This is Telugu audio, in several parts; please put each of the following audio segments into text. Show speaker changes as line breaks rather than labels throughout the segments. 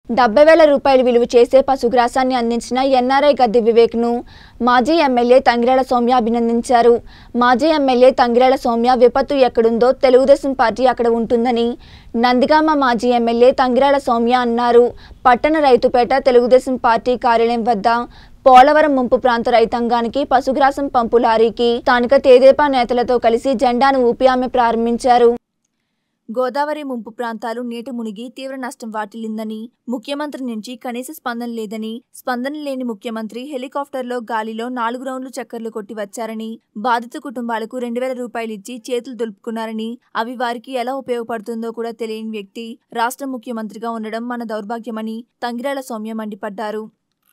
డెబ్బై వేల రూపాయలు విలువ చేసే పశుగ్రాసాన్ని అందించిన ఎన్ఆర్ఐ గద్దె వివేక్ను మాజీ ఎమ్మెల్యే తంగిరాల సౌమ్య అభినందించారు మాజీ ఎమ్మెల్యే తంగిరాల సౌమ్య విపత్తు ఎక్కడుందో తెలుగుదేశం పార్టీ అక్కడ ఉంటుందని నందిగామ మాజీ ఎమ్మెల్యే తంగిరాల సౌమ్య అన్నారు పట్టణ రైతుపేట తెలుగుదేశం పార్టీ కార్యాలయం వద్ద పోలవరం ముంపు ప్రాంత రైతాంగానికి పశుగ్రాసం పంపు లారీకి స్థానిక తేదేపా నేతలతో కలిసి జెండాను ఊపి ఆమె ప్రారంభించారు గోదావరి ముంపు ప్రాంతాలు నీటి మునిగి తీవ్ర నష్టం వాటిల్లిందని ముఖ్యమంత్రి నుంచి కనీస స్పందన లేదని స్పందన లేని ముఖ్యమంత్రి హెలికాప్టర్లో గాలిలో నాలుగు రౌండ్లు చక్కర్లు కొట్టి వచ్చారని బాధిత కుటుంబాలకు రెండు వేల రూపాయలు ఇచ్చి చేతులు దులుపుకున్నారని అవి వారికి ఎలా ఉపయోగపడుతుందో కూడా తెలియని వ్యక్తి రాష్ట్ర ముఖ్యమంత్రిగా ఉండడం మన దౌర్భాగ్యమని తంగిరాల సౌమ్య మండిపడ్డారు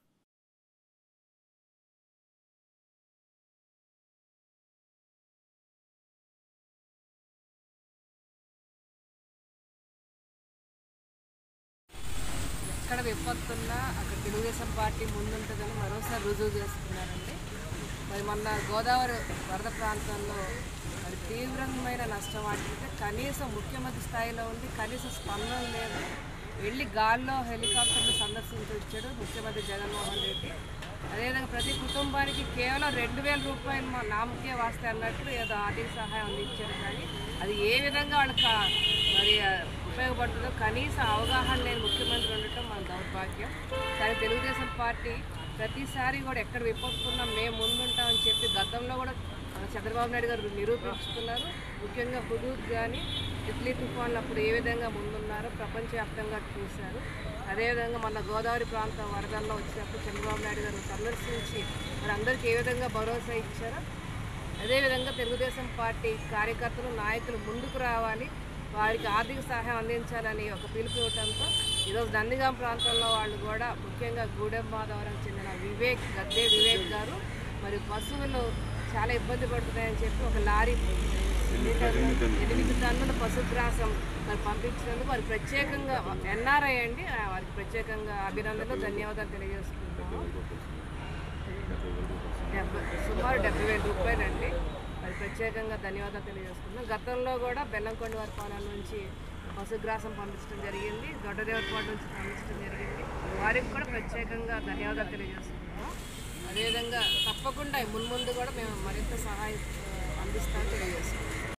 ఎక్కడ విపత్తున్నా అక్కడ తెలుగుదేశం పార్టీ ముందుంటుందని మరోసారి రుజువు చేసుకున్నారండి మరి మొన్న గోదావరి వరద ప్రాంతంలో మరి తీవ్రమైన నష్టం వాటితే కనీసం ముఖ్యమంత్రి స్థాయిలో ఉండి కనీస స్పందన లేదు వెళ్ళి గాల్లో హెలికాప్టర్లు సందర్శించి వచ్చాడు ముఖ్యమంత్రి జగన్మోహన్ రెడ్డి అదేవిధంగా ప్రతి కుటుంబానికి కేవలం రెండు వేల రూపాయలు మా నామకే వాస్తే అన్నట్లు ఏదో ఆర్థిక సహాయం అందించారు కానీ అది ఏ విధంగా వాళ్ళకి ఆ- మరి ఆ, ఉపయోగపడుతుందో కనీస అవగాహన లేని ముఖ్యమంత్రి ఉండటం మన దౌర్భాగ్యం కానీ తెలుగుదేశం పార్టీ ప్రతిసారి కూడా ఎక్కడ విపత్తున్నా మేము ముందుంటామని చెప్పి గతంలో కూడా మన చంద్రబాబు నాయుడు గారు నిరూపించుకున్నారు ముఖ్యంగా హుదూద్ కానీ ఇట్లీ తుఫాన్లు అప్పుడు ఏ విధంగా ముందున్నారో ప్రపంచవ్యాప్తంగా చూశారు అదేవిధంగా మన గోదావరి ప్రాంతం వరదల్లో వచ్చినప్పుడు చంద్రబాబు నాయుడు గారు సందర్శించి మరి అందరికీ ఏ విధంగా భరోసా ఇచ్చారో అదేవిధంగా తెలుగుదేశం పార్టీ కార్యకర్తలు నాయకులు ముందుకు రావాలి వారికి ఆర్థిక సహాయం అందించాలని ఒక పిలుపు ఇవ్వడంతో ఈరోజు నందిగాం ప్రాంతంలో వాళ్ళు కూడా ముఖ్యంగా గూడెం మాధవరం చెందిన వివేక్ గద్దే వివేక్ గారు మరి పశువులు చాలా ఇబ్బంది పడుతున్నాయని చెప్పి ఒక లారీ ఎన్ని టన్నులు? ఎనిమిది టన్నుల పశుగ్రాసం మరి పంపించినందుకు వారికి ప్రత్యేకంగా ఎన్ఆర్ఐ అండి ఆ, వారికి ప్రత్యేకంగా అభినందనలు ధన్యవాదాలు తెలియజేసుకుంటున్నాము డెబ్బై సుమారు డెబ్బై వేల రూపాయలండి మరి ప్రత్యేకంగా ధన్యవాదాలు తెలియజేసుకుంటున్నాం గతంలో కూడా బెల్లంకొండ వారి పాలన నుంచి పశుగ్రాసం పంపించడం జరిగింది దొడ్డదేవరపాటు నుంచి పంపించడం జరిగింది వారికి కూడా ప్రత్యేకంగా ధన్యవాదాలు తెలియజేస్తున్నాము అదేవిధంగా తప్పకుండా మున్ముందు కూడా మేము మరింత సహాయం ఆ, అందిస్తామని తెలియజేస్తున్నాం